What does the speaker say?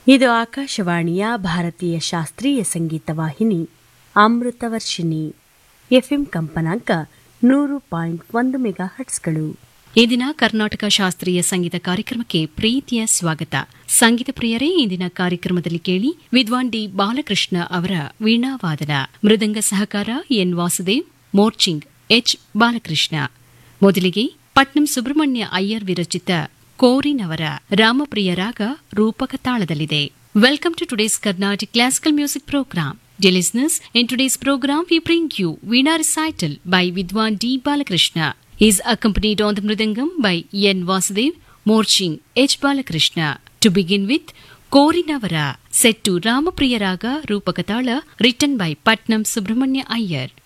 ಇದು ಆಕಾಶವಾಣಿಯ ಭಾರತೀಯ ಶಾಸ್ತ್ರೀಯ ಸಂಗೀತ ವಾಹಿನಿ ಅಮೃತವರ್ಷಿಣಿ ಎಫ್ಎಂ ಕಂಪನಾಂಕ ನೂರು ಪಾಯಿಂಟ್ ಒಂದು ಮೆಗಾ ಹಟ್ಸ್ಗಳು ಇಂದಿನ ಕರ್ನಾಟಕ ಶಾಸ್ತ್ರೀಯ ಸಂಗೀತ ಕಾರ್ಯಕ್ರಮಕ್ಕೆ ಪ್ರೀತಿಯ ಸ್ವಾಗತ ಸಂಗೀತ ಪ್ರಿಯರೇ ಇಂದಿನ ಕಾರ್ಯಕ್ರಮದಲ್ಲಿ ಕೇಳಿ ವಿದ್ವಾನ್ ಡಿ ಬಾಲಕೃಷ್ಣ ಅವರ ವೀಣಾವಾದನ ಮೃದಂಗ ಸಹಕಾರ ಎನ್ ವಾಸುದೇವ್ ಮೋರ್ಚಿಂಗ್ ಎಚ್ ಬಾಲಕೃಷ್ಣ ಮೊದಲಿಗೆ ಪಟ್ನಂ ಸುಬ್ರಹ್ಮಣ್ಯ ಅಯ್ಯರ್ ವಿರಚಿತ ಕೋರಿನವರ ರಾಮಪ್ರಿಯ ರಾಗ ರೂಪಕ ತಾಳದಲ್ಲಿದೆ welcome to today's Carnatic classical music program Dear listeners, in today's program we bring you Veena recital by Vidwan D. Balakrishna. He is accompanied on the Mridangam by N. Vasudev, Morching H. Balakrishna. To begin with, Korinavara, set to Ramapriya Raga Rupakatala, written by Patnam Subramanya Iyer.